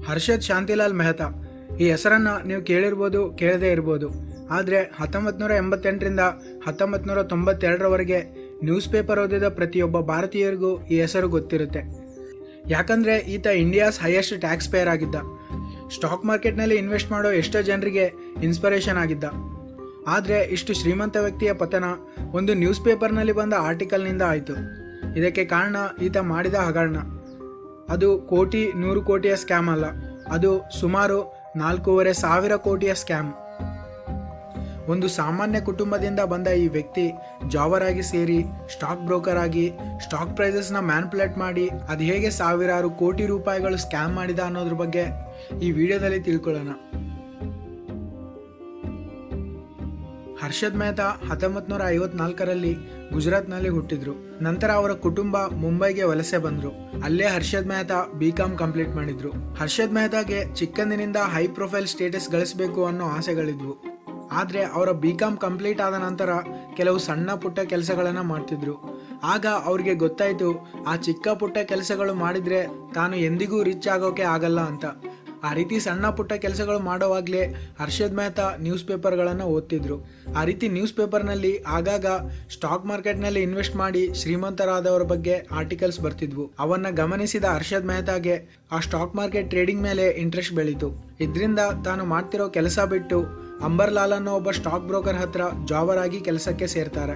ಹರ್ಷದ್ ಶಾಂತಿಲಾಲ್ ಮೆಹ್ತಾ ಈ ಹೆಸರನ್ನು ನೀವು ಕೇಳಿರ್ಬೋದು ಕೇಳದೇ ಇರ್ಬೋದು ಆದರೆ ಹತ್ತೊಂಬತ್ತು ನೂರ ಎಂಬತ್ತೆಂಟರಿಂದ ಹತ್ತೊಂಬತ್ತು ನೂರ ತೊಂಬತ್ತೆರಡರವರೆಗೆ ನ್ಯೂಸ್ ಪೇಪರ್ ಓದಿದ ಪ್ರತಿಯೊಬ್ಬ ಭಾರತೀಯರಿಗೂ ಈ ಹೆಸರು ಗೊತ್ತಿರುತ್ತೆ ಯಾಕಂದರೆ ಈತ ಇಂಡಿಯಾಸ್ ಹೈಯೆಸ್ಟ್ ಟ್ಯಾಕ್ಸ್ ಪೇಯರ್ ಆಗಿದ್ದ ಸ್ಟಾಕ್ ಮಾರ್ಕೆಟ್ನಲ್ಲಿ ಇನ್ವೆಸ್ಟ್ ಮಾಡೋ ಎಷ್ಟೋ ಜನರಿಗೆ ಇನ್ಸ್ಪಿರೇಷನ್ ಆಗಿದ್ದ ಆದರೆ ಇಷ್ಟು ಶ್ರೀಮಂತ ವ್ಯಕ್ತಿಯ ಪತನ ಒಂದು ನ್ಯೂಸ್ ಪೇಪರ್ನಲ್ಲಿ ಬಂದ ಆರ್ಟಿಕಲ್ನಿಂದ ಆಯಿತು ಇದಕ್ಕೆ ಕಾರಣ ಈತ ಮಾಡಿದ ಹಗರಣ ಅದು ಕೋಟಿ ನೂರು ಕೋಟಿಯ ಸ್ಕ್ಯಾಮ್ ಅಲ್ಲ ಅದು ಸುಮಾರು ನಾಲ್ಕೂವರೆ ಸಾವಿರ ಕೋಟಿಯ ಸ್ಕ್ಯಾಮ್ ಒಂದು ಸಾಮಾನ್ಯ ಕುಟುಂಬದಿಂದ ಬಂದ ಈ ವ್ಯಕ್ತಿ ಜಾಬರ್ ಆಗಿ ಸೇರಿ ಸ್ಟಾಕ್ ಬ್ರೋಕರ್ ಆಗಿ ಸ್ಟಾಕ್ ಪ್ರೈಸಸ್ನ ಮ್ಯಾನ್ಪುಲೇಟ್ ಮಾಡಿ ಅದು ಹೇಗೆ ಸಾವಿರಾರು ಕೋಟಿ ರೂಪಾಯಿಗಳು ಸ್ಕ್ಯಾಮ್ ಮಾಡಿದ ಅನ್ನೋದ್ರ ಬಗ್ಗೆ ಈ ವಿಡಿಯೋದಲ್ಲಿ ತಿಳ್ಕೊಳ್ಳೋಣ ಹರ್ಷದ್ ಮೆಹ್ತಾ ಹತ್ತೊಂಬತ್ತು ನೂರ ಐವತ್ನಾಲ್ಕರಲ್ಲಿ ಗುಜರಾತ್ನಲ್ಲಿ ಹುಟ್ಟಿದ್ರು ನಂತರ ಅವರ ಕುಟುಂಬ ಮುಂಬೈಗೆ ವಲಸೆ ಬಂದ್ರು ಅಲ್ಲೇ Harshad Mehta B com complete ಮಾಡಿದ್ರು ಹರ್ಷದ್ ಮೆಹ್ತಾಗೆ ಚಿಕ್ಕಂದಿನಿಂದ ಹೈ ಪ್ರೊಫೈಲ್ ಸ್ಟೇಟಸ್ ಗಳಿಸಬೇಕು ಅನ್ನೋ ಆಸೆಗಳಿದ್ವು ಆದರೆ ಅವರ ಬಿ ಕಾಮ್ ಕಂಪ್ಲೀಟ್ ಆದ ನಂತರ ಕೆಲವು ಸಣ್ಣ ಪುಟ್ಟ ಕೆಲಸಗಳನ್ನು ಮಾಡ್ತಿದ್ರು ಆಗ ಅವ್ರಿಗೆ ಗೊತ್ತಾಯಿತು ಆ ಚಿಕ್ಕ ಪುಟ್ಟ ಕೆಲಸಗಳು ಮಾಡಿದರೆ ತಾನು ಎಂದಿಗೂ ರಿಚ್ ಆಗೋಕೆ ಆಗಲ್ಲ ಅಂತ ಆ ರೀತಿ ಸಣ್ಣ ಪುಟ್ಟ ಕೆಲಸಗಳು ಮಾಡೋವಾಗಲೇ ಹರ್ಷದ್ ಮೆಹ್ತಾ ನ್ಯೂಸ್ ಪೇಪರ್ಗಳನ್ನು ಓದ್ತಿದ್ರು ಆ ರೀತಿ ನ್ಯೂಸ್ ಪೇಪರ್ನಲ್ಲಿ ಆಗಾಗ ಸ್ಟಾಕ್ ಮಾರ್ಕೆಟ್ನಲ್ಲಿ ಇನ್ವೆಸ್ಟ್ ಮಾಡಿ ಶ್ರೀಮಂತರಾದವರ ಬಗ್ಗೆ ಆರ್ಟಿಕಲ್ಸ್ ಬರ್ತಿದ್ವು ಅವನ್ನ ಗಮನಿಸಿದ ಹರ್ಷದ್ ಮೆಹ್ತಾಗೆ ಆ ಸ್ಟಾಕ್ ಮಾರ್ಕೆಟ್ ಟ್ರೇಡಿಂಗ್ ಮೇಲೆ ಇಂಟ್ರೆಸ್ಟ್ ಬೆಳೀತು ಇದರಿಂದ ತಾನು ಮಾಡ್ತಿರೋ ಕೆಲಸ ಬಿಟ್ಟು ಅಂಬರ್ಲಾಲ್ ಅನ್ನೋ ಒಬ್ಬ ಸ್ಟಾಕ್ ಬ್ರೋಕರ್ ಹತ್ರ ಜಾಬರ್ ಆಗಿ ಕೆಲಸಕ್ಕೆ ಸೇರ್ತಾರೆ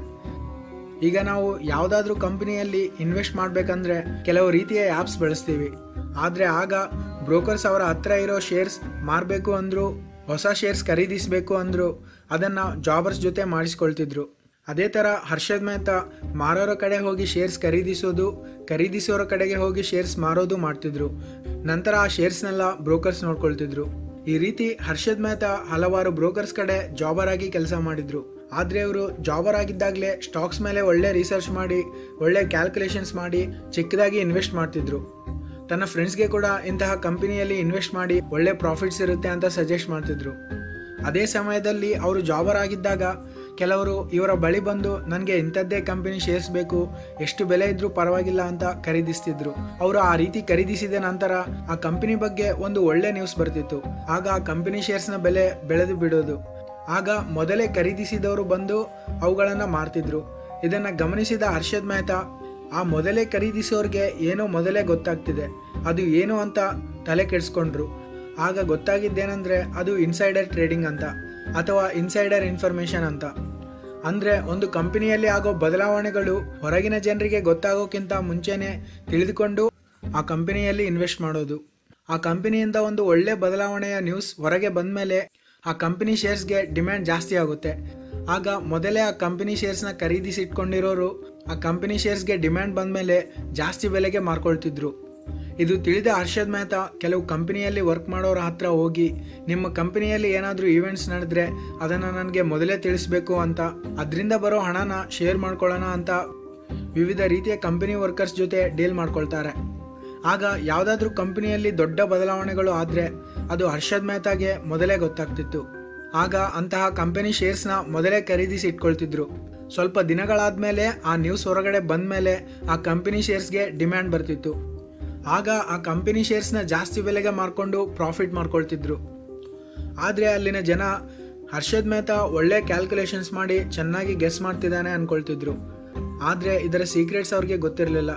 ಈಗ ನಾವು ಯಾವುದಾದ್ರೂ ಕಂಪನಿಯಲ್ಲಿ ಇನ್ವೆಸ್ಟ್ ಮಾಡಬೇಕಂದ್ರೆ ಕೆಲವು ರೀತಿಯ ಆ್ಯಪ್ಸ್ ಬಳಸ್ತೀವಿ ಆದರೆ ಆಗ ಬ್ರೋಕರ್ಸ್ ಅವರ ಹತ್ರ ಇರೋ ಶೇರ್ಸ್ ಮಾರಬೇಕು ಅಂದರು ಹೊಸ ಶೇರ್ಸ್ ಖರೀದಿಸಬೇಕು ಅಂದರು ಅದನ್ನು ಜಾಬರ್ಸ್ ಜೊತೆ ಮಾಡಿಸ್ಕೊಳ್ತಿದ್ರು ಅದೇ ಥರ ಹರ್ಷದ್ ಮೆಹ್ತಾ ಮಾರೋರ ಕಡೆ ಹೋಗಿ ಶೇರ್ಸ್ ಖರೀದಿಸೋದು ಖರೀದಿಸೋರ ಕಡೆಗೆ ಹೋಗಿ ಶೇರ್ಸ್ ಮಾರೋದು ಮಾಡ್ತಿದ್ರು ನಂತರ ಆ ಶೇರ್ಸ್ನೆಲ್ಲ ಬ್ರೋಕರ್ಸ್ ನೋಡ್ಕೊಳ್ತಿದ್ರು ಈ ರೀತಿ ಹರ್ಷದ್ ಮೆಹ್ತಾ ಹಲವಾರು ಬ್ರೋಕರ್ಸ್ ಕಡೆ ಜಾಬರ್ ಆಗಿ ಕೆಲಸ ಮಾಡಿದ್ರು ಆದರೆ ಇವರು ಜಾಬರ್ ಆಗಿದ್ದಾಗಲೇ ಸ್ಟಾಕ್ಸ್ ಮೇಲೆ ಒಳ್ಳೆ ರಿಸರ್ಚ್ ಮಾಡಿ ಒಳ್ಳೆ ಕ್ಯಾಲ್ಕುಲೇಷನ್ಸ್ ಮಾಡಿ ಚಿಕ್ಕದಾಗಿ ಇನ್ವೆಸ್ಟ್ ಮಾಡ್ತಿದ್ರು ತನ್ನ ಫ್ರೆಂಡ್ಸ್ಗೆ ಕೂಡ ಇಂತಹ ಕಂಪನಿಯಲ್ಲಿ ಇನ್ವೆಸ್ಟ್ ಮಾಡಿ ಒಳ್ಳೆ ಪ್ರಾಫಿಟ್ಸ್ ಇರುತ್ತೆ ಅಂತ ಸಜೆಸ್ಟ್ ಮಾಡ್ತಿದ್ರು ಅದೇ ಸಮಯದಲ್ಲಿ ಅವರು ಜಾಬರ್ ಆಗಿದ್ದಾಗ ಕೆಲವರು ಇವರ ಬಳಿ ಬಂದು ನನಗೆ ಇಂಥದ್ದೇ ಕಂಪನಿ ಶೇರ್ಸ್ ಬೇಕು ಎಷ್ಟು ಬೆಲೆ ಇದ್ರೂ ಪರವಾಗಿಲ್ಲ ಅಂತ ಖರೀದಿಸ್ತಿದ್ರು ಅವರು ಆ ರೀತಿ ಖರೀದಿಸಿದ ನಂತರ ಆ ಕಂಪನಿ ಬಗ್ಗೆ ಒಂದು ಒಳ್ಳೆ ನ್ಯೂಸ್ ಬರ್ತಿತ್ತು ಆಗ ಆ ಕಂಪನಿ ಶೇರ್ಸ್ನ ಬೆಲೆ ಬೆಳೆದು ಬಿಡೋದು ಆಗ ಮೊದಲೇ ಖರೀದಿಸಿದವರು ಬಂದು ಅವುಗಳನ್ನು ಮಾರ್ತಿದ್ರು ಇದನ್ನ ಗಮನಿಸಿದ ಹರ್ಷದ್ ಮೆಹ್ತಾ ಆ ಮೊದಲೇ ಖರೀದಿಸೋರ್ಗೆ ಏನೋ ಮೊದಲೇ ಗೊತ್ತಾಗ್ತಿದೆ ಅದು ಏನು ಅಂತ ತಲೆ ಕೆಡಿಸ್ಕೊಂಡ್ರು ಆಗ ಗೊತ್ತಾಗಿದ್ದೇನೆಂದ್ರೆ ಅದು ಇನ್ಸೈಡರ್ ಟ್ರೇಡಿಂಗ್ ಅಂತ ಅಥವಾ ಇನ್ಸೈಡರ್ ಇನ್ಫಾರ್ಮೇಶನ್ ಅಂತ ಅಂದರೆ ಒಂದು ಕಂಪನಿಯಲ್ಲಿ ಆಗೋ ಬದಲಾವಣೆಗಳು ಹೊರಗಿನ ಜನರಿಗೆ ಗೊತ್ತಾಗೋಕ್ಕಿಂತ ಮುಂಚೆನೆ ತಿಳಿದುಕೊಂಡು ಆ ಕಂಪನಿಯಲ್ಲಿ ಇನ್ವೆಸ್ಟ್ ಮಾಡೋದು ಆ ಕಂಪನಿಯಿಂದ ಒಂದು ಒಳ್ಳೆ ಬದಲಾವಣೆಯ ನ್ಯೂಸ್ ಹೊರಗೆ ಬಂದಮೇಲೆ ಆ ಕಂಪನಿ ಶೇರ್ಸ್ಗೆ ಡಿಮ್ಯಾಂಡ್ ಜಾಸ್ತಿ ಆಗುತ್ತೆ ಆಗ ಮೊದಲೇ ಆ ಕಂಪನಿ ಶೇರ್ಸ್ನ ಖರೀದಿಸಿಟ್ಕೊಂಡಿರೋರು ಆ ಕಂಪನಿ ಶೇರ್ಸ್ಗೆ ಡಿಮ್ಯಾಂಡ್ ಬಂದಮೇಲೆ ಜಾಸ್ತಿ ಬೆಲೆಗೆ ಮಾರ್ಕೊಳ್ತಿದ್ರು ಇದು ತಿಳಿದ ಹರ್ಷದ್ ಮೆಹ್ತಾ ಕೆಲವು ಕಂಪನಿಯಲ್ಲಿ ವರ್ಕ್ ಮಾಡೋರ ಹತ್ರ ಹೋಗಿ ನಿಮ್ಮ ಕಂಪನಿಯಲ್ಲಿ ಏನಾದರೂ ಈವೆಂಟ್ಸ್ ನಡೆದ್ರೆ ಅದನ್ನು ನನಗೆ ಮೊದಲೇ ತಿಳಿಸ್ಬೇಕು ಅಂತ ಅದರಿಂದ ಬರೋ ಹಣನ ಶೇರ್ ಮಾಡ್ಕೊಳ್ಳೋಣ ಅಂತ ವಿವಿಧ ರೀತಿಯ ಕಂಪನಿ ವರ್ಕರ್ಸ್ ಜೊತೆ ಡೀಲ್ ಮಾಡ್ಕೊಳ್ತಾರೆ ಆಗ ಯಾವುದಾದ್ರೂ ಕಂಪನಿಯಲ್ಲಿ ದೊಡ್ಡ ಬದಲಾವಣೆಗಳು ಆದರೆ ಅದು ಹರ್ಷದ್ ಮೆಹ್ತಾಗೆ ಮೊದಲೇ ಗೊತ್ತಾಗ್ತಿತ್ತು ಆಗ ಅಂತಹ ಕಂಪನಿ ಶೇರ್ಸ್ನ ಮೊದಲೇ ಖರೀದಿಸಿ ಇಟ್ಕೊಳ್ತಿದ್ರು ಸ್ವಲ್ಪ ದಿನಗಳಾದ್ಮೇಲೆ ಆ ನ್ಯೂಸ್ ಹೊರಗಡೆ ಬಂದ ಮೇಲೆ ಆ ಕಂಪನಿ ಶೇರ್ಸ್ಗೆ ಡಿಮ್ಯಾಂಡ್ ಬರ್ತಿತ್ತು ಆಗ ಆ ಕಂಪನಿ ಶೇರ್ಸ್ನ ಜಾಸ್ತಿ ಬೆಲೆಗೆ ಮಾರ್ಕೊಂಡು ಪ್ರಾಫಿಟ್ ಮಾಡ್ಕೊಳ್ತಿದ್ರು ಆದರೆ ಅಲ್ಲಿನ ಜನ ಹರ್ಷದ್ ಮೆಹ್ತಾ ಒಳ್ಳೆ ಕ್ಯಾಲ್ಕುಲೇಷನ್ಸ್ ಮಾಡಿ ಚೆನ್ನಾಗಿ ಗೆಸ್ ಮಾಡ್ತಿದ್ದಾನೆ ಅನ್ಕೊಳ್ತಿದ್ರು ಆದರೆ ಇದರ ಸೀಕ್ರೆಟ್ಸ್ ಅವ್ರಿಗೆ ಗೊತ್ತಿರಲಿಲ್ಲ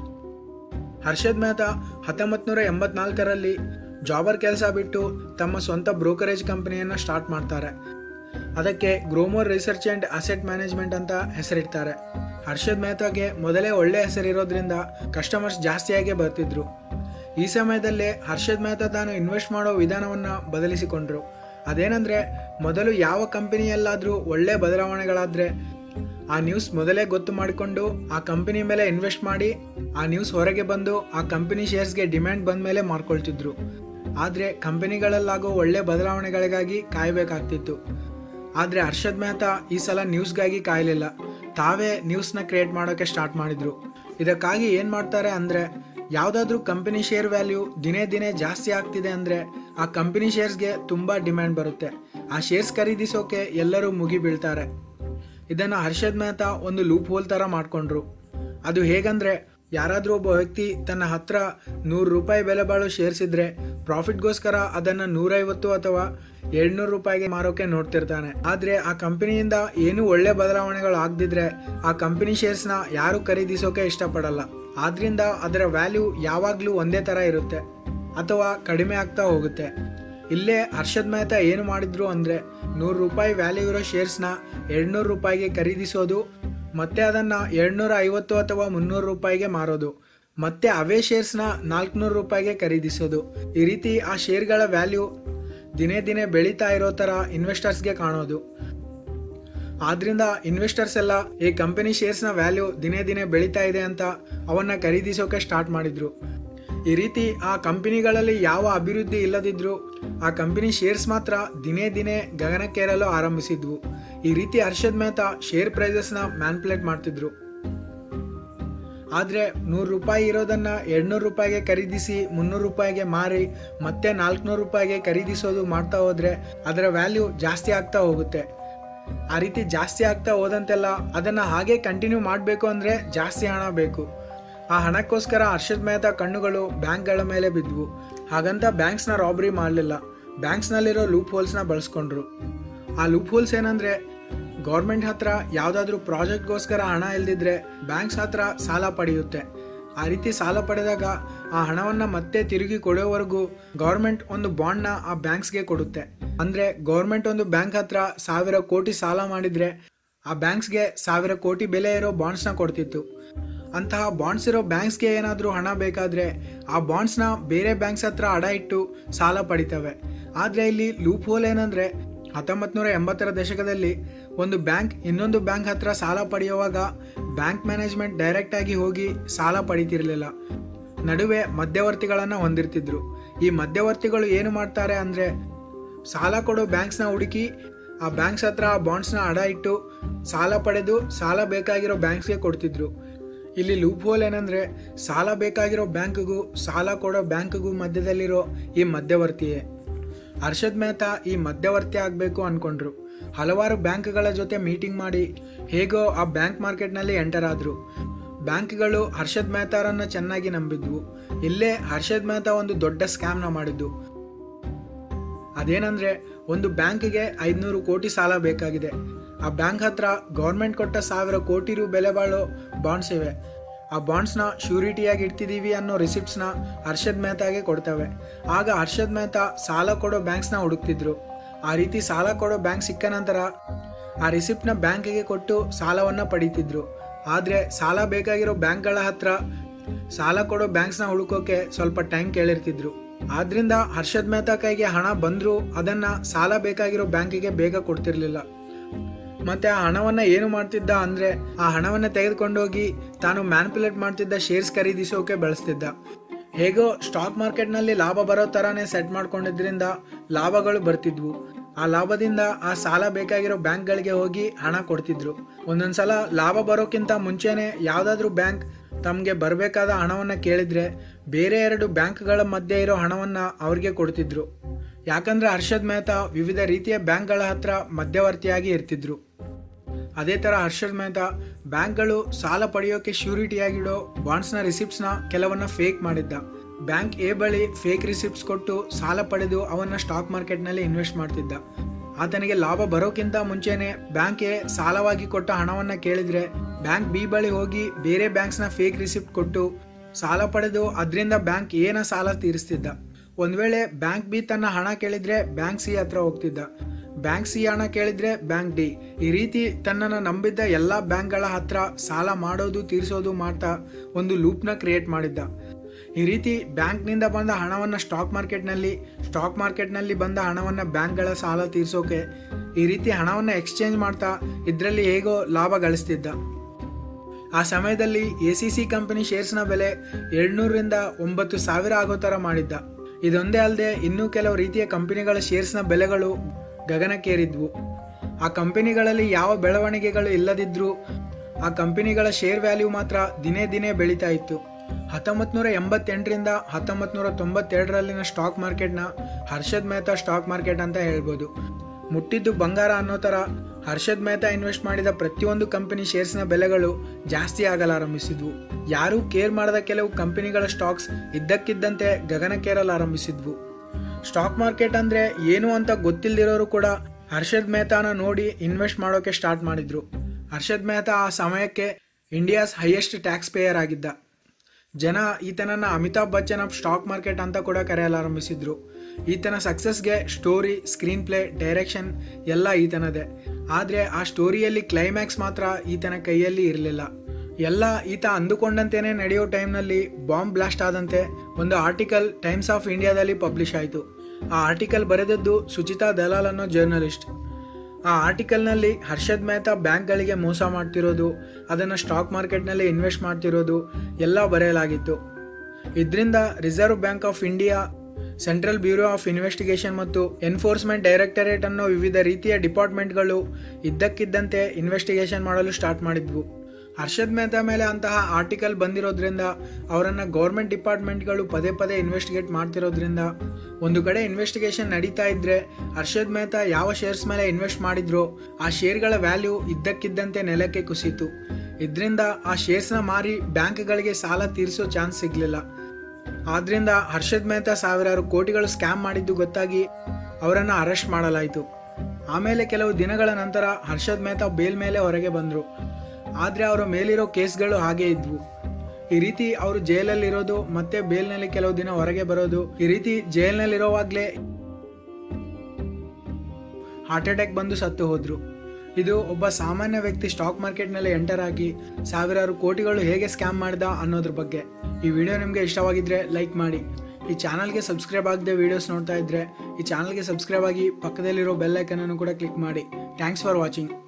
ಹರ್ಷದ್ ಮೆಹ್ತಾ ಹತ್ತೊಂಬತ್ತು ನೂರ ಎಂಬತ್ನಾಲ್ಕರಲ್ಲಿ ಜಾಬರ್ ಕೆಲಸ ಬಿಟ್ಟು ತಮ್ಮ ಸ್ವಂತ ಬ್ರೋಕರೇಜ್ ಕಂಪನಿಯನ್ನು ಸ್ಟಾರ್ಟ್ ಮಾಡ್ತಾರೆ ಅದಕ್ಕೆ Growmore research and asset management ಅಂತ ಹೆಸರಿಡ್ತಾರೆ ಹರ್ಷದ್ ಮೆಹ್ತಾಗೆ ಮೊದಲೇ ಒಳ್ಳೆ ಹೆಸರಿರೋದ್ರಿಂದ ಕಸ್ಟಮರ್ಸ್ ಜಾಸ್ತಿಯಾಗೇ ಬರ್ತಿದ್ರು ಈ ಸಮಯದಲ್ಲೇ ಹರ್ಷದ್ ಮೆಹ್ತಾ ತಾನು ಇನ್ವೆಸ್ಟ್ ಮಾಡೋ ವಿಧಾನವನ್ನು ಬದಲಿಸಿಕೊಂಡ್ರು ಅದೇನೆಂದರೆ ಮೊದಲು ಯಾವ ಕಂಪನಿಯಲ್ಲಾದರೂ ಒಳ್ಳೆ ಬದಲಾವಣೆಗಳಾದರೆ ಆ ನ್ಯೂಸ್ ಮೊದಲೇ ಗೊತ್ತು ಮಾಡಿಕೊಂಡು ಆ ಕಂಪನಿ ಮೇಲೆ ಇನ್ವೆಸ್ಟ್ ಮಾಡಿ ಆ ನ್ಯೂಸ್ ಹೊರಗೆ ಬಂದು ಆ ಕಂಪನಿ ಶೇರ್ಸ್ಗೆ ಡಿಮ್ಯಾಂಡ್ ಬಂದ ಮೇಲೆ ಮಾರ್ಕೊಳ್ತಿದ್ರು ಆದರೆ ಕಂಪನಿಗಳಲ್ಲಾಗೋ ಒಳ್ಳೆ ಬದಲಾವಣೆಗಳಿಗಾಗಿ ಕಾಯಬೇಕಾಗ್ತಿತ್ತು ಆದರೆ ಹರ್ಷದ್ ಮೆಹ್ತಾ ಈ ಸಲ ನ್ಯೂಸ್ಗಾಗಿ ಕಾಯಲಿಲ್ಲ ತಾವೇ ನ್ಯೂಸ್ನ ಕ್ರಿಯೇಟ್ ಮಾಡೋಕ್ಕೆ ಸ್ಟಾರ್ಟ್ ಮಾಡಿದ್ರು ಇದಕ್ಕಾಗಿ ಏನು ಮಾಡ್ತಾರೆ ಅಂದರೆ ಯಾವುದಾದ್ರೂ ಕಂಪನಿ ಶೇರ್ ವ್ಯಾಲ್ಯೂ ದಿನೇ ದಿನೇ ಜಾಸ್ತಿ ಆಗ್ತಿದೆ ಅಂದರೆ ಆ ಕಂಪನಿ ಶೇರ್ಸ್ಗೆ ತುಂಬ ಡಿಮ್ಯಾಂಡ್ ಬರುತ್ತೆ ಆ ಶೇರ್ಸ್ ಖರೀದಿಸೋಕೆ ಎಲ್ಲರೂ ಮುಗಿ ಬೀಳ್ತಾರೆ ಇದನ್ನು ಹರ್ಷದ್ ಮೆಹ್ತಾ ಒಂದು ಲೂಪ್ ಹೋಲ್ ಥರ ಮಾಡಿಕೊಂಡ್ರು ಅದು ಹೇಗಂದ್ರೆ ಯಾರಾದರೂ ಒಬ್ಬ ವ್ಯಕ್ತಿ ತನ್ನ ಹತ್ರ ನೂರು ರೂಪಾಯಿ ಬೆಲೆ ಬಾಳೋ ಶೇರ್ಸ್ ಇದ್ರೆ ಪ್ರಾಫಿಟ್ಗೋಸ್ಕರ ಅದನ್ನ ನೂರೈವತ್ತು ಅಥವಾ ಏಳ್ನೂರು ರೂಪಾಯಿಗೆ ಮಾರೋಕೆ ನೋಡ್ತಿರ್ತಾನೆ ಆದ್ರೆ ಆ ಕಂಪನಿಯಿಂದ ಏನೂ ಒಳ್ಳೆ ಬದಲಾವಣೆಗಳು ಆಗದಿದ್ರೆ ಆ ಕಂಪನಿ ಶೇರ್ಸ್ನ ಯಾರು ಖರೀದಿಸೋಕೆ ಇಷ್ಟಪಡಲ್ಲ ಆದ್ರಿಂದ ಅದರ ವ್ಯಾಲ್ಯೂ ಯಾವಾಗಲೂ ಒಂದೇ ತರ ಇರುತ್ತೆ ಅಥವಾ ಕಡಿಮೆ ಆಗ್ತಾ ಹೋಗುತ್ತೆ ಇಲ್ಲೇ ಹರ್ಷದ್ ಮೆಹ್ತಾ ಏನು ಮಾಡಿದ್ರು ಅಂದ್ರೆ ನೂರು ರೂಪಾಯಿ ವ್ಯಾಲ್ಯೂ ಇರೋ ಶೇರ್ಸ್ನ ಎರಡ್ನೂರು ರೂಪಾಯಿಗೆ ಖರೀದಿಸೋದು ಮತ್ತೆ ಅದನ್ನ ಎರಡ್ನೂರ ಐವತ್ತು ಅಥವಾ ಮುನ್ನೂರು ರೂಪಾಯಿಗೆ ಮಾರೋದು ಮತ್ತೆ ಅವೇ ಶೇರ್ಸ್ನ ನಾಲ್ಕುನೂರು ರೂಪಾಯಿಗೆ ಖರೀದಿಸೋದು ಈ ರೀತಿ ಆ ಶೇರ್ಗಳ ವ್ಯಾಲ್ಯೂ ದಿನೇ ದಿನೇ ಬೆಳೀತಾ ಇರೋ ತರ ಇನ್ವೆಸ್ಟರ್ಸ್ಗೆ ಕಾಣೋದು ಆದ್ರಿಂದ ಇನ್ವೆಸ್ಟರ್ಸ್ ಎಲ್ಲ ಈ ಕಂಪನಿ ಶೇರ್ಸ್ನ ವ್ಯಾಲ್ಯೂ ದಿನೇ ದಿನೇ ಬೆಳೀತಾ ಇದೆ ಅಂತ ಅವನ್ನ ಖರೀದಿಸೋಕೆ ಸ್ಟಾರ್ಟ್ ಮಾಡಿದ್ರು ಈ ರೀತಿ ಆ ಕಂಪನಿಗಳಲ್ಲಿ ಯಾವ ಅಭಿವೃದ್ಧಿ ಇಲ್ಲದಿದ್ರು ಆ ಕಂಪನಿ ಶೇರ್ಸ್ ಮಾತ್ರ ದಿನೇ ದಿನೇ ಗಗನಕ್ಕೇರಲು ಆರಂಭಿಸಿದ್ವು ಈ ರೀತಿ ಹರ್ಷದ್ ಮೆಹ್ತಾ ಶೇರ್ ಪ್ರೈಸಸ್ನ ಮ್ಯಾನ್ಪುಲೇಟ್ ಮಾಡ್ತಿದ್ರು ಆದ್ರೆ ನೂರು ರೂಪಾಯಿ ಇರೋದನ್ನ ಎರಡ್ನೂರು ರೂಪಾಯಿಗೆ ಖರೀದಿಸಿ ಮುನ್ನೂರು ರೂಪಾಯಿಗೆ ಮಾರಿ ಮತ್ತೆ ನಾಲ್ಕುನೂರು ರೂಪಾಯಿಗೆ ಖರೀದಿಸೋದು ಮಾಡ್ತಾ ಹೋದ್ರೆ ಅದರ ವ್ಯಾಲ್ಯೂ ಜಾಸ್ತಿ ಆಗ್ತಾ ಹೋಗುತ್ತೆ ಆ ರೀತಿ ಜಾಸ್ತಿ ಆಗ್ತಾ ಹೋದಂತೆಲ್ಲ ಅದನ್ನ ಹಾಗೆ ಕಂಟಿನ್ಯೂ ಮಾಡಬೇಕು ಅಂದ್ರೆ ಜಾಸ್ತಿ ಹಣ ಬೇಕು ಆ ಹಣಕ್ಕೋಸ್ಕರ ಹರ್ಷದ್ ಮೆಹ್ತಾ ಕಣ್ಣುಗಳು ಬ್ಯಾಂಕ್ಗಳ ಮೇಲೆ ಬಿದ್ವು ಹಾಗಂತ ಬ್ಯಾಂಕ್ಸ್ನ ರಾಬರಿ ಮಾಡಲಿಲ್ಲ ಬ್ಯಾಂಕ್ಸ್ನಲ್ಲಿರೋ ಲೂಪ್ ಹೋಲ್ಸ್ನ ಬಳಸ್ಕೊಂಡ್ರು ಆ ಲೂಪ್ ಹೋಲ್ಸ್ ಏನಂದ್ರೆ ಗೌರ್ಮೆಂಟ್ ಹತ್ರ ಯಾವುದಾದ್ರೂ ಪ್ರಾಜೆಕ್ಟ್ಗೋಸ್ಕರ ಹಣ ಇಲ್ದಿದ್ರೆ ಬ್ಯಾಂಕ್ಸ್ ಹತ್ರ ಸಾಲ ಪಡೆಯುತ್ತೆ ಆ ರೀತಿ ಸಾಲ ಪಡೆದಾಗ ಆ ಹಣವನ್ನ ಮತ್ತೆ ತಿರುಗಿ ಕೊಡೋವರೆಗೂ ಗೌರ್ಮೆಂಟ್ ಒಂದು ಬಾಂಡ್ನ ಆ ಬ್ಯಾಂಕ್ಸ್ಗೆ ಕೊಡುತ್ತೆ ಅಂದ್ರೆ ಗೌರ್ಮೆಂಟ್ ಒಂದು ಬ್ಯಾಂಕ್ ಹತ್ರ ಸಾವಿರ ಕೋಟಿ ಸಾಲ ಮಾಡಿದ್ರೆ ಆ ಬ್ಯಾಂಕ್ಸ್ಗೆ ಸಾವಿರ ಕೋಟಿ ಬೆಲೆ ಇರೋ ಬಾಂಡ್ಸ್ನ ಕೊಡ್ತಿತ್ತು ಅಂತಹ ಬಾಂಡ್ಸ್ ಇರೋ ಬ್ಯಾಂಕ್ಸ್ಗೆ ಏನಾದರೂ ಹಣ ಬೇಕಾದ್ರೆ ಆ ಬಾಂಡ್ಸ್ನ ಬೇರೆ ಬ್ಯಾಂಕ್ಸ್ ಹತ್ರ ಅಡ ಇಟ್ಟು ಸಾಲ ಪಡಿತವೆ ಆದರೆ ಇಲ್ಲಿ ಲೂಪ್ ಹೋಲ್ ಏನಂದ್ರೆ ಹತ್ತೊಂಬತ್ತು ನೂರ ಎಂಬತ್ತರ ದಶಕದಲ್ಲಿ ಒಂದು ಬ್ಯಾಂಕ್ ಇನ್ನೊಂದು ಬ್ಯಾಂಕ್ ಹತ್ರ ಸಾಲ ಪಡೆಯುವಾಗ ಬ್ಯಾಂಕ್ ಮ್ಯಾನೇಜ್ಮೆಂಟ್ ಡೈರೆಕ್ಟ್ ಆಗಿ ಹೋಗಿ ಸಾಲ ಪಡಿತಿರ್ಲಿಲ್ಲ ನಡುವೆ ಮಧ್ಯವರ್ತಿಗಳನ್ನ ಹೊಂದಿರ್ತಿದ್ರು ಈ ಮಧ್ಯವರ್ತಿಗಳು ಏನು ಮಾಡ್ತಾರೆ ಅಂದ್ರೆ ಸಾಲ ಕೊಡೋ ಬ್ಯಾಂಕ್ಸ್ನ ಹುಡುಕಿ ಆ ಬ್ಯಾಂಕ್ಸ್ ಹತ್ರ ಆ ಬಾಂಡ್ಸ್ನ ಅಡ ಇಟ್ಟು ಸಾಲ ಪಡೆದು ಸಾಲ ಬೇಕಾಗಿರೋ ಬ್ಯಾಂಕ್ಸ್ಗೆ ಕೊಡ್ತಿದ್ರು ಇಲ್ಲಿ ಲೂಪ್ ಹೋಲ್ ಏನಂದ್ರೆ ಸಾಲ ಬೇಕಾಗಿರೋ ಬ್ಯಾಂಕ್ಗೂ ಸಾಲ ಕೊಡೋ ಬ್ಯಾಂಕ್ಗೂ ಮಧ್ಯದಲ್ಲಿರೋ ಈ ಮಧ್ಯವರ್ತಿಯೇ ಹರ್ಷದ್ ಮೆಹ್ತಾ ಈ ಮಧ್ಯವರ್ತಿ ಆಗಬೇಕು ಅನ್ಕೊಂಡ್ರು ಹಲವಾರು ಬ್ಯಾಂಕ್ಗಳ ಜೊತೆ ಮೀಟಿಂಗ್ ಮಾಡಿ ಹೇಗೋ ಆ ಬ್ಯಾಂಕ್ ಮಾರ್ಕೆಟ್ನಲ್ಲಿ ಎಂಟರ್ ಆದ್ರು ಬ್ಯಾಂಕ್ಗಳು ಹರ್ಷದ್ ಮೆಹ್ತಾರನ್ನ ಚೆನ್ನಾಗಿ ನಂಬಿದ್ವು ಇಲ್ಲೇ ಹರ್ಷದ್ ಮೆಹ್ತಾ ಒಂದು ದೊಡ್ಡ ಸ್ಕ್ಯಾಮ್ನ ಮಾಡಿದ್ದು ಅದೇನಂದ್ರೆ ಒಂದು ಬ್ಯಾಂಕ್ಗೆ ಐದ್ನೂರು ಕೋಟಿ ಸಾಲ ಬೇಕಾಗಿದೆ ಆ ಬ್ಯಾಂಕ್ ಹತ್ರ ಗೌರ್ಮೆಂಟ್ ಕೊಟ್ಟ ಸಾವಿರ ಕೋಟಿ ರು ಬೆಲೆ ಬಾಳೋ ಬಾಂಡ್ಸ್ ಇವೆ ಆ ಬಾಂಡ್ಸ್ನ ಶ್ಯೂರಿಟಿಯಾಗಿ ಇಡ್ತಿದೀವಿ ಅನ್ನೋ ರಿಸಿಪ್ಟ್ಸ್ನ ಹರ್ಷದ್ ಮೆಹ್ತಾಗೆ ಕೊಡ್ತವೆ ಆಗ ಹರ್ಷದ್ ಮೆಹ್ತಾ ಸಾಲ ಕೊಡೋ ಬ್ಯಾಂಕ್ಸ್ನ ಹುಡುಕ್ತಿದ್ರು ಆ ರೀತಿ ಸಾಲ ಕೊಡೋ ಬ್ಯಾಂಕ್ ಸಿಕ್ಕ ನಂತರ ಆ ರಿಸಿಪ್ಟ್ನ ಬ್ಯಾಂಕಿಗೆ ಕೊಟ್ಟು ಸಾಲವನ್ನ ಪಡೀತಿದ್ರು ಆದ್ರೆ ಸಾಲ ಬೇಕಾಗಿರೋ ಬ್ಯಾಂಕ್ಗಳ ಹತ್ರ ಸಾಲ ಕೊಡೋ ಬ್ಯಾಂಕ್ಸ್ನ ಹುಡುಕೋಕೆ ಸ್ವಲ್ಪ ಟೈಮ್ ಕೇಳಿರ್ತಿದ್ರು ಆದ್ರಿಂದ ಹರ್ಷದ್ ಮೆಹ್ತಾ ಕೈಗೆ ಹಣ ಬಂದ್ರೂ ಅದನ್ನ ಸಾಲ ಬೇಕಾಗಿರೋ ಬ್ಯಾಂಕಿಗೆ ಬೇಗ ಕೊಡ್ತಿರ್ಲಿಲ್ಲ ಮತ್ತೆ ಆ ಹಣವನ್ನ ಏನು ಮಾಡ್ತಿದ್ದ ಅಂದ್ರೆ ಆ ಹಣವನ್ನ ತೆಗೆದುಕೊಂಡೋಗಿ ತಾನು ಮ್ಯಾನ್ಪುಲೇಟ್ ಮಾಡ್ತಿದ್ದ ಶೇರ್ಸ್ ಖರೀದಿಸೋಕೆ ಬಳಸ್ತಿದ್ದ ಹೇಗೋ ಸ್ಟಾಕ್ ಮಾರ್ಕೆಟ್ನಲ್ಲಿ ಲಾಭ ಬರೋ ತರಾನೇ ಸೆಟ್ ಮಾಡ್ಕೊಂಡಿದ್ರಿಂದ ಲಾಭಗಳು ಬರ್ತಿದ್ವು ಆ ಲಾಭದಿಂದ ಆ ಸಾಲ ಬೇಕಾಗಿರೋ ಬ್ಯಾಂಕ್ಗಳಿಗೆ ಹೋಗಿ ಹಣ ಕೊಡ್ತಿದ್ರು ಒಂದೊಂದ್ಸಲ ಲಾಭ ಬರೋಕ್ಕಿಂತ ಮುಂಚೆನೆ ಯಾವ್ದಾದ್ರು ಬ್ಯಾಂಕ್ ತಮಗೆ ಬರಬೇಕಾದ ಹಣವನ್ನ ಕೇಳಿದ್ರೆ ಬೇರೆ ಎರಡು ಬ್ಯಾಂಕ್ಗಳ ಮಧ್ಯೆ ಇರೋ ಹಣವನ್ನ ಅವ್ರಿಗೆ ಕೊಡ್ತಿದ್ರು ಯಾಕಂದ್ರೆ ಹರ್ಷದ್ ಮೆಹ್ತಾ ವಿವಿಧ ರೀತಿಯ ಬ್ಯಾಂಕ್ಗಳ ಹತ್ರ ಮಧ್ಯವರ್ತಿಯಾಗಿ ಇರ್ತಿದ್ರು ಅದೇ ತರ ಹರ್ಷದ್ ಮೆಹ್ತಾ ಬ್ಯಾಂಕ್ಗಳು ಸಾಲ ಪಡೆಯೋಕೆ ಶ್ಯೂರಿಟಿಯಾಗಿಡೋ ಬಾಂಡ್ಸ್ನ ರಿಸಿಪ್ಟ್ಸ್ನ ಕೆಲವನ್ನ ಫೇಕ್ ಮಾಡಿದ್ದ ಬ್ಯಾಂಕ್ ಎ ಬಳಿ ಫೇಕ್ ರಿಸಿಪ್ಟ್ಸ್ ಕೊಟ್ಟು ಸಾಲ ಪಡೆದು ಅವನ್ನ ಸ್ಟಾಕ್ ಮಾರ್ಕೆಟ್ನಲ್ಲಿ ಇನ್ವೆಸ್ಟ್ ಮಾಡ್ತಿದ್ದ ಆತನಿಗೆ ಲಾಭ ಬರೋಕ್ಕಿಂತ ಮುಂಚೆನೆ ಬ್ಯಾಂಕ್ ಎ ಸಾಲವಾಗಿ ಕೊಟ್ಟ ಹಣವನ್ನ ಕೇಳಿದ್ರೆ ಬ್ಯಾಂಕ್ ಬಿ ಬಳಿ ಹೋಗಿ ಬೇರೆ ಬ್ಯಾಂಕ್ಸ್ನ ಫೇಕ್ ರಿಸಿಪ್ಟ್ ಕೊಟ್ಟು ಸಾಲ ಪಡೆದು ಅದರಿಂದ ಬ್ಯಾಂಕ್ ಎನ ಸಾಲ ತೀರಿಸ್ತಿದ್ದ ಒಂದ್ ವೇಳೆ ಬ್ಯಾಂಕ್ ಬಿ ತನ್ನ ಹಣ ಕೇಳಿದ್ರೆ ಬ್ಯಾಂಕ್ ಸಿ ಹತ್ರ ಹೋಗ್ತಿದ್ದ ಬ್ಯಾಂಕ್ ಸಿ ಹಣ ಕೇಳಿದ್ರೆ ಬ್ಯಾಂಕ್ ಡಿ ಈ ರೀತಿ ತನ್ನನ್ನು ನಂಬಿದ್ದ ಎಲ್ಲಾ ಬ್ಯಾಂಕ್ಗಳ ಹತ್ರ ಸಾಲ ಮಾಡೋದು ತೀರಿಸೋದು ಮಾಡ್ತಾ ಒಂದು ಲೂಪ್ನ ಕ್ರಿಯೇಟ್ ಮಾಡಿದ್ದ ಈ ರೀತಿ ಬ್ಯಾಂಕ್ನಿಂದ ಬಂದ ಹಣವನ್ನು ಸ್ಟಾಕ್ ಮಾರ್ಕೆಟ್ನಲ್ಲಿ ಸ್ಟಾಕ್ ಮಾರ್ಕೆಟ್ನಲ್ಲಿ ಬಂದ ಹಣವನ್ನು ಬ್ಯಾಂಕ್ಗಳ ಸಾಲ ತೀರಿಸೋಕೆ ಈ ರೀತಿ ಹಣವನ್ನು ಎಕ್ಸ್ಚೇಂಜ್ ಮಾಡ್ತಾ ಇದರಲ್ಲಿ ಹೇಗೋ ಲಾಭ ಗಳಿಸ್ತಿದ್ದ ಆ ಸಮಯದಲ್ಲಿ ಎ ಸಿ ಸಿ ಕಂಪನಿ ಶೇರ್ಸ್ನ ಬೆಲೆ ಏಳ್ನೂರರಿಂದ ಒಂಬತ್ತು ಸಾವಿರ ಆಗೋ ಥರ ಮಾಡಿದ್ದ ಇದೊಂದೇ ಅಲ್ಲದೆ ಇನ್ನೂ ಕೆಲವು ರೀತಿಯ ಕಂಪನಿಗಳ ಶೇರ್ಸ್ನ ಬೆಲೆಗಳು ಗಗನಕ್ಕೇರಿದ್ವು ಆ ಕಂಪನಿಗಳಲ್ಲಿ ಯಾವ ಬೆಳವಣಿಗೆಗಳು ಇಲ್ಲದಿದ್ರೂ ಆ ಕಂಪನಿಗಳ ಶೇರ್ ವ್ಯಾಲ್ಯೂ ಮಾತ್ರ ದಿನೇ ದಿನೇ ಬೆಳೀತಾ ಇತ್ತು ಹತ್ತೊಂಬತ್ತು ನೂರ ಎಂಬತ್ತೆಂಟರಿಂದ ಹತ್ತೊಂಬತ್ತು ನೂರ ತೊಂಬತ್ತೆರಡರಲ್ಲಿನ ಸ್ಟಾಕ್ ಮಾರ್ಕೆಟ್ನ ಹರ್ಷದ್ ಮೆಹ್ತಾ ಸ್ಟಾಕ್ ಮಾರ್ಕೆಟ್ ಅಂತ ಹೇಳ್ಬೋದು ಮುಟ್ಟಿದ್ದು ಬಂಗಾರ ಅನ್ನೋ ಥರ ಹರ್ಷದ್ ಮೆಹ್ತಾ ಇನ್ವೆಸ್ಟ್ ಮಾಡಿದ ಪ್ರತಿಯೊಂದು ಕಂಪನಿ ಶೇರ್ಸ್ನ ಬೆಲೆಗಳು ಜಾಸ್ತಿ ಆಗಲಾರಂಭಿಸಿದ್ವು ಯಾರೂ ಕೇರ್ ಮಾಡದ ಕೆಲವು ಕಂಪನಿಗಳ ಸ್ಟಾಕ್ಸ್ ಇದ್ದಕ್ಕಿದ್ದಂತೆ ಗಗನಕ್ಕೇರಲಾರಂಭಿಸಿದ್ವು ಸ್ಟಾಕ್ ಮಾರ್ಕೆಟ್ ಅಂದ್ರೆ ಏನು ಅಂತ ಗೊತ್ತಿಲ್ದಿರೋರು ಕೂಡ ಹರ್ಷದ್ ಮೆಹ್ತಾನ ನೋಡಿ ಇನ್ವೆಸ್ಟ್ ಮಾಡೋಕೆ ಸ್ಟಾರ್ಟ್ ಮಾಡಿದ್ರು ಹರ್ಷದ್ ಮೆಹ್ತಾ ಆ ಸಮಯಕ್ಕೆ ಇಂಡಿಯಾಸ್ ಹೈಯೆಸ್ಟ್ ಟ್ಯಾಕ್ಸ್ ಪೇಯರ್ ಆಗಿದ್ದ ಜನ ಈತನನ್ನ Amitabh Bachchan of stock market ಅಂತ ಕೂಡ ಕರೆಯಲಾರಂಭಿಸಿದ್ರು ಈತನ ಸಕ್ಸಸ್ಗೆ ಸ್ಟೋರಿ ಸ್ಕ್ರೀನ್ ಪ್ಲೇ ಡೈರೆಕ್ಷನ್ ಎಲ್ಲ ಈತನದೇ ಆದರೆ ಆ ಸ್ಟೋರಿಯಲ್ಲಿ ಕ್ಲೈಮ್ಯಾಕ್ಸ್ ಮಾತ್ರ ಈತನ ಕೈಯಲ್ಲಿ ಇರಲಿಲ್ಲ ಎಲ್ಲ ಈತ ಅಂದುಕೊಂಡಂತೆಯೇ ನಡೆಯೋ ಟೈಮ್ನಲ್ಲಿ ಬಾಂಬ್ ಬ್ಲಾಸ್ಟ್ ಆದಂತೆ ಒಂದು ಆರ್ಟಿಕಲ್ ಟೈಮ್ಸ್ ಆಫ್ ಇಂಡಿಯಾದಲ್ಲಿ ಪಬ್ಲಿಷ್ ಆಯಿತು ಆ ಆರ್ಟಿಕಲ್ ಬರೆದದ್ದು ಸುಚಿತಾ ದಲಾಲ್ ಅನ್ನೋ ಜರ್ನಲಿಸ್ಟ್ ಆ ಆರ್ಟಿಕಲ್ನಲ್ಲಿ ಹರ್ಷದ್ ಮೆಹ್ತಾ ಬ್ಯಾಂಕ್ಗಳಿಗೆ ಮೋಸ ಮಾಡ್ತಿರೋದು ಅದನ್ನು ಸ್ಟಾಕ್ ಮಾರ್ಕೆಟ್ನಲ್ಲಿ ಇನ್ವೆಸ್ಟ್ ಮಾಡ್ತಿರೋದು ಎಲ್ಲ ಬರೆಯಲಾಗಿತ್ತು ಇದರಿಂದ Reserve Bank of India Central Bureau of Investigation ಮತ್ತು ಎನ್ಫೋರ್ಸ್ಮೆಂಟ್ ಡೈರೆಕ್ಟರೇಟ್ ಅನ್ನೋ ವಿವಿಧ ರೀತಿಯ ಡಿಪಾರ್ಟ್ಮೆಂಟ್ಗಳು ಇದ್ದಕ್ಕಿದ್ದಂತೆ ಇನ್ವೆಸ್ಟಿಗೇಷನ್ ಮಾಡಲು ಸ್ಟಾರ್ಟ್ ಮಾಡಿದ್ವು ಹರ್ಷದ್ ಮೆಹ್ತಾ ಮೇಲೆ ಅಂತಹ ಆರ್ಟಿಕಲ್ ಬಂದಿರೋದ್ರಿಂದ ಅವರನ್ನು ಗೌರ್ಮೆಂಟ್ ಡಿಪಾರ್ಟ್ಮೆಂಟ್ಗಳು ಪದೇ ಪದೇ ಇನ್ವೆಸ್ಟಿಗೇಟ್ ಮಾಡ್ತಿರೋದ್ರಿಂದ ಒಂದು ಕಡೆ ಇನ್ವೆಸ್ಟಿಗೇಷನ್ ನಡೀತಾ ಇದ್ರೆ ಹರ್ಷದ್ ಮೆಹ್ತಾ ಯಾವ ಶೇರ್ಸ್ ಮೇಲೆ ಇನ್ವೆಸ್ಟ್ ಮಾಡಿದ್ರೋ ಆ ಶೇರ್ಗಳ ವ್ಯಾಲ್ಯೂ ಇದ್ದಕ್ಕಿದ್ದಂತೆ ನೆಲಕ್ಕೆ ಕುಸಿತು ಇದರಿಂದ ಆ ಶೇರ್ಸ್ನ ಮಾರಿ ಬ್ಯಾಂಕ್ಗಳಿಗೆ ಸಾಲ ತೀರಿಸೋ ಚಾನ್ಸ್ ಸಿಗಲಿಲ್ಲ ಆದ್ರಿಂದ ಹರ್ಷದ್ ಮೆಹ್ತಾ ಸಾವಿರಾರು ಕೋಟಿಗಳು ಸ್ಕ್ಯಾಮ್ ಮಾಡಿದ್ದು ಗೊತ್ತಾಗಿ ಅವರನ್ನು ಅರೆಸ್ಟ್ ಮಾಡಲಾಯಿತು ಆಮೇಲೆ ಕೆಲವು ದಿನಗಳ ನಂತರ ಹರ್ಷದ್ ಮೆಹ್ತಾ ಬೇಲ್ ಮೇಲೆ ಹೊರಗೆ ಬಂದರು ಆದರೆ ಅವರ ಮೇಲಿರೋ ಕೇಸ್ಗಳು ಹಾಗೇ ಇದ್ವು ಈ ರೀತಿ ಅವರು ಜೈಲಲ್ಲಿರೋದು ಮತ್ತೆ ಬೇಲ್ನಲ್ಲಿ ಕೆಲವು ದಿನ ಹೊರಗೆ ಬರೋದು ಈ ರೀತಿ ಜೈಲ್ನಲ್ಲಿರೋವಾಗಲೇ ಹಾರ್ಟ್ ಅಟ್ಯಾಕ್ ಬಂದು ಸತ್ತು ಹೋದ್ರು ಇದು ಒಬ್ಬ ಸಾಮಾನ್ಯ ವ್ಯಕ್ತಿ ಸ್ಟಾಕ್ ಮಾರ್ಕೆಟ್ನಲ್ಲಿ ಎಂಟರ್ ಆಗಿ ಸಾವಿರಾರು ಕೋಟಿಗಳು ಹೇಗೆ ಸ್ಕ್ಯಾಮ್ ಮಾಡ್ದ ಅನ್ನೋದ್ರ ಬಗ್ಗೆ ಈ ವಿಡಿಯೋ ನಿಮಗೆ ಇಷ್ಟವಾಗಿದ್ರೆ ಲೈಕ್ ಮಾಡಿ ಈ ಚಾನಲ್ಗೆ ಸಬ್ಸ್ಕ್ರೈಬ್ ಆಗದೆ ವಿಡಿಯೋಸ್ ನೋಡ್ತಾ ಇದ್ರೆ ಈ ಚಾನಲ್ಗೆ ಸಬ್ಸ್ಕ್ರೈಬ್ ಆಗಿ ಪಕ್ಕದಲ್ಲಿರೋ ಬೆಲ್ ಐಕನನ್ನು ಕೂಡ ಕ್ಲಿಕ್ ಮಾಡಿ ಥ್ಯಾಂಕ್ಸ್ ಫಾರ್ ವಾಚಿಂಗ್